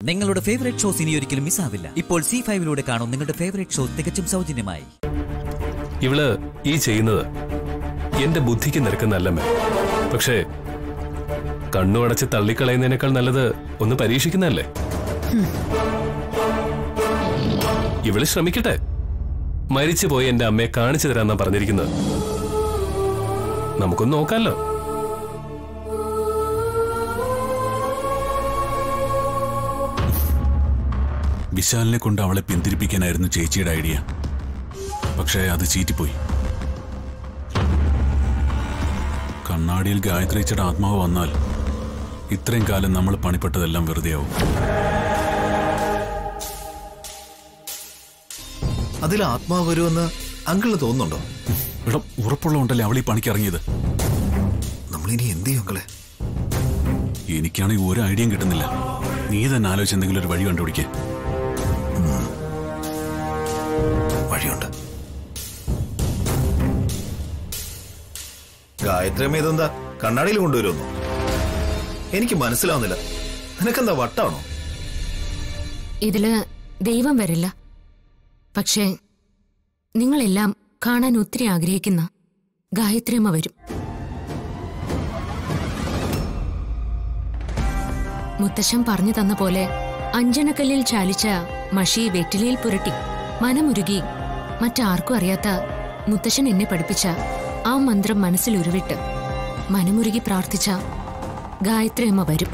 നിങ്ങളുടെ favourite shows ഇനി ഒരിക്കലും മിസ്സാവില്ല ഇപ്പോൾ സി ഫൈവിലൂടെ കാണും നിങ്ങളുടെ ഫേവറേറ്റ് ഷോ തികച്ചും സൗജന്യമായി ഇവള് ഈ ചെയ്യുന്നത് എന്റെ ബുദ്ധിക്ക് നിരക്കുന്നല്ലമ്മേ പക്ഷേ കണ്ണു അടച്ച് തള്ളിക്കളയുന്നതിനേക്കാൾ നല്ലത് ഒന്ന് പരീക്ഷിക്കുന്നതല്ലേ ഇവള് ശ്രമിക്കട്ടെ മരിച്ചു പോയി എന്റെ അമ്മയെ കാണിച്ചു തരാന്നാ പറഞ്ഞിരിക്കുന്നത് നമുക്കൊന്ന് നോക്കാമല്ലോ വിശാലിനെ കൊണ്ട് അവളെ പിന്തിരിപ്പിക്കാനായിരുന്നു ചേച്ചിയുടെ ഐഡിയ പക്ഷേ അത് ചീറ്റിപ്പോയി കണ്ണാടിയിൽ ഗായത്രിച്ചയുടെ ആത്മാവ് വന്നാൽ ഇത്രയും കാലം നമ്മൾ പണിപ്പെട്ടതെല്ലാം വെറുതെയാവും അതിൽ ആത്മാവ് വരുമെന്ന് അങ്കിളിന് തോന്നുന്നുണ്ടോ ഇവിടെ ഉറപ്പുള്ളതുകൊണ്ടല്ലേ അവൾ ഈ പണിക്ക് ഇറങ്ങിയത് നമ്മളിനി എന്ത് ചെയ്യും അങ്കിളെ എനിക്കാണെങ്കിൽ ഒരു ഐഡിയയും കിട്ടുന്നില്ല നീ തന്നെ ആലോചിച്ച് എന്തെങ്കിലും ഒരു വഴി കണ്ടുപിടിക്കേ വഴിയുണ്ട് ഗായത്രിയമ്മ ഇതെന്താ കണ്ണാടിയിൽ കൊണ്ടുവരുമെന്നു എനിക്ക് മനസ്സിലാവുന്നില്ല നിനക്കെന്താ വട്ടാണോ ഇതില് ദൈവം വരില്ല പക്ഷേ നിങ്ങളെല്ലാം കാണാൻ ഒത്തിരി ആഗ്രഹിക്കുന്ന ഗായത്രിയമ്മ വരും മുത്തശ്ശൻ പറഞ്ഞു തന്ന പോലെ അഞ്ജനക്കല്ലിൽ ചാലിച്ച മഷി വെറ്റിലയിൽ പുരട്ടി മനമുരുകി മറ്റാർക്കും അറിയാത്ത മുത്തശ്ശൻ എന്നെ പഠിപ്പിച്ച ആ മന്ത്രം മനസ്സിൽ ഉരുവിട്ട് മനമുരുകി പ്രാർത്ഥിച്ച ഗായത്രിയമ്മ വരും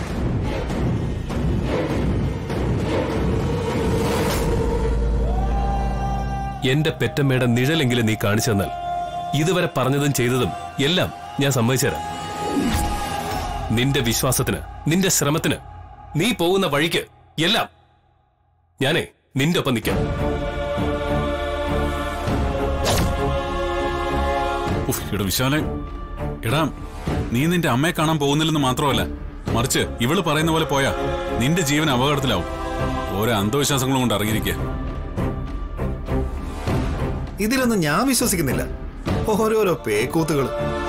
എന്റെ പെറ്റമ്മയുടെ നിഴലെങ്കിലും നീ കാണിച്ചു തന്നാൽ ഇതുവരെ പറഞ്ഞതും ചെയ്തതും എല്ലാം ഞാൻ സമ്മതിച്ചുതരാം നിന്റെ വിശ്വാസത്തിന് നിന്റെ ശ്രമത്തിന് നീ പോകുന്ന വഴിക്ക് എല്ലാം ഞാനേ നിന്റെ ഒപ്പം നിൽക്കാം ഉഫ്, എടാ വിശാലെ എടാ നീ നിന്റെ അമ്മയെ കാണാൻ പോകുന്നില്ലെന്ന് മാത്രമല്ല മറിച്ച് ഇവള് പറയുന്ന പോലെ പോയാ നിന്റെ ജീവൻ അപകടത്തിലാവും ഓരോ അന്ധവിശ്വാസങ്ങളും കൊണ്ട് ഇറങ്ങിയിരിക്കുക ഇതിലൊന്നും ഞാൻ വിശ്വസിക്കുന്നില്ല ഓരോരോ പേക്കൂത്തുകൾ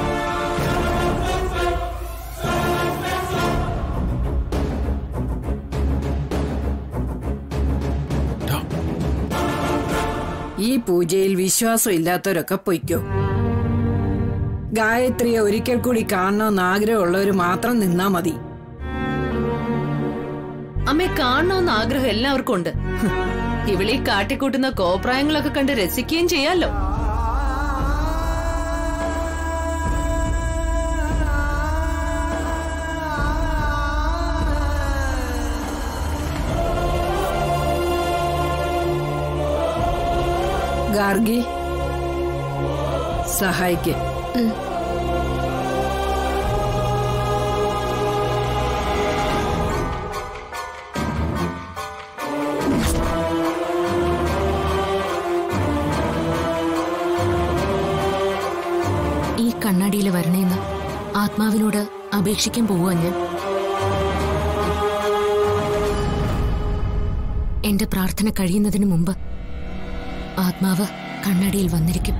ഈ പൂജയിൽ വിശ്വാസം ഇല്ലാത്തവരൊക്കെ പൊയ്ക്കോ ഗായത്രിയെ ഒരിക്കൽ കൂടി കാണണമെന്ന് ആഗ്രഹമുള്ളവർ മാത്രം നിന്നാ മതി അമ്മയെ കാണണമെന്ന് ആഗ്രഹം എല്ലാവർക്കും ഉണ്ട് ഹ്, ഇവിളീ കാട്ടിക്കൂട്ടുന്ന കോപ്രായങ്ങളൊക്കെ കണ്ട് രസിക്കുകയും ചെയ്യാലോ ഗാർഗി സഹായിക്ക് ഈ കണ്ണാടിയിൽ വരണേന്ന് ആത്മാവിനോട് അപേക്ഷിക്കാൻ പോവുക ഞാൻ എന്റെ പ്രാർത്ഥന കഴിയുന്നതിന് മുമ്പ് ആത്മാവ് കണ്ണാടിയിൽ വന്നിരിക്കും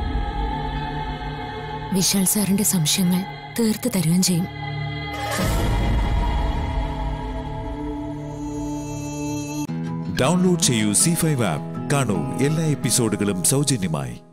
വിശാൽ സാറിന്റെ സംശയങ്ങൾ തീർത്ത് തരുകയും ചെയ്യും ഡൗൺലോഡ് ചെയ്യൂ സി ഫൈവ് ആപ്പ് കാണൂ എല്ലാ എപ്പിസോഡുകളും സൗജന്യമായി